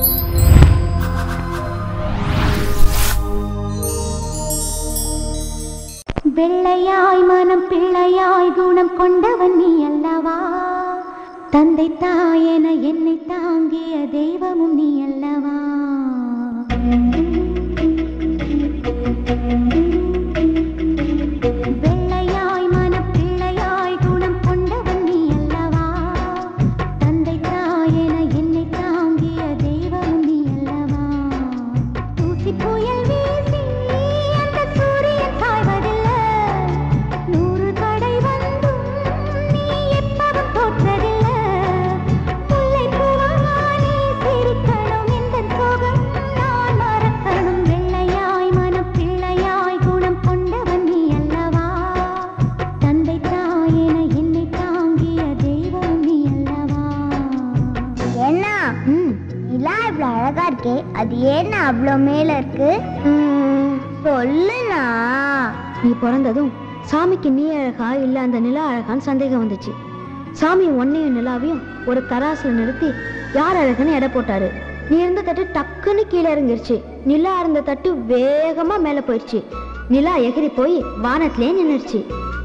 வெள்ளையாய் மனம் பிள்ளையாய் குணம் கொண்டவன் நீ அல்லவா தந்தை தாயென என்னை தாங்கிய தெய்வமும் நீ அல்லவா வெள்ளையாய் மனம் பிள்ளையாய் குணம் கொண்டவன் நீ அல்லவா தந்தை தாயென என்னை தாங்கிய தெய்வமும் நீ அல்லவா தூசி புயல் வீசி அந்த சூரியன் சாய்வதில்லை நூறு தடை வந்தும் நீ எப்பவும் தோற்றதில்லை முல்லை பூவானே சிரிக்கணும் இந்த சோகம் நான் மறக்கணும் வெள்ளையாய் மனம் பிள்ளையாய் குணம் கொண்டவன் நீ அல்லவா தந்தை தாயென என்னை தாங்கிய தெய்வம் நீ அல்லவா என்ன ம் நிலா இவ்வளோ அழகா இருக்கே அது ஏன்னா அவ்வளோ மேல இருக்கு ம், சொல்லுண்ணா நீ பிறந்ததும் சாமிக்கு நீ அழகா இல்ல அந்த நிலா அழகான்னு சந்தேகம் வந்துச்சு சாமி ஒன்னையும் நிலாவையும் ஒரு தராசுல நிறுத்தி யார் அழகுன்னு எடை போட்டாரு நீ இருந்த தட்டு டக்குன்னு கீழே இறங்கிருச்சு நிலா இருந்த தட்டு வேகமா மேல போயிடுச்சு நிலா எகிரி போய் வானத்திலே நின்னுருச்சு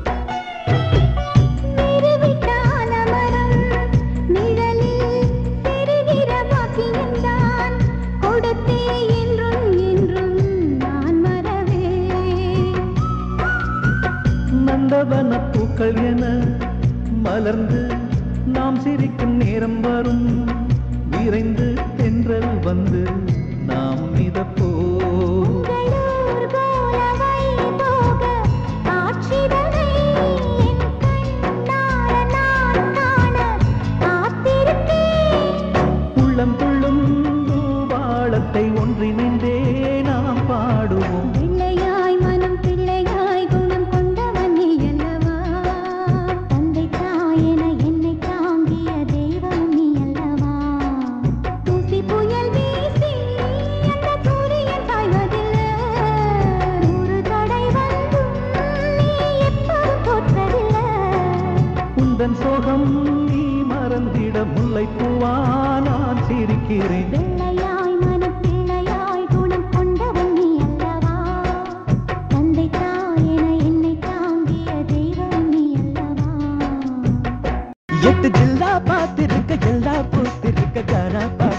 நந்தவன பூக்கள் என மலர்ந்து நாம் சிரிக்கும் நேரம் வரும் விரைந்து தென்றல் வந்து நாம் மிதப்போ உள்ளம் துள்ளும் பூபாளத்தை ஒன்றிணைந்தே நாம் பாடுவோம் பிள்ளையாய் மனம் பிள்ளையாய் குணம் கொண்டவன் நீ அல்லவா தந்தை தாயென என்னை தாங்கிய தெய்வம் நீ அல்லவா தூசி புயல் வீசி அந்த சூரியன் சாய்வதில்லை நூறு தடை வந்தும் நீ எப்போதும் தோற்றதில்லை உந்தன் சோகம் நீ மறந்திட முல்லை பூவா நான் சிரிக்கிறேன் வெள்ளையாய் மனம் பிள்ளையாய் குணம் கொண்டவன் நீ அல்லவா தந்தை தாயென என்னை தாங்கிய தெய்வம் நீ அல்லவா எட்டு ஜில்லா பார்த்திருக்க எல்லா பூத்திருக்க காணா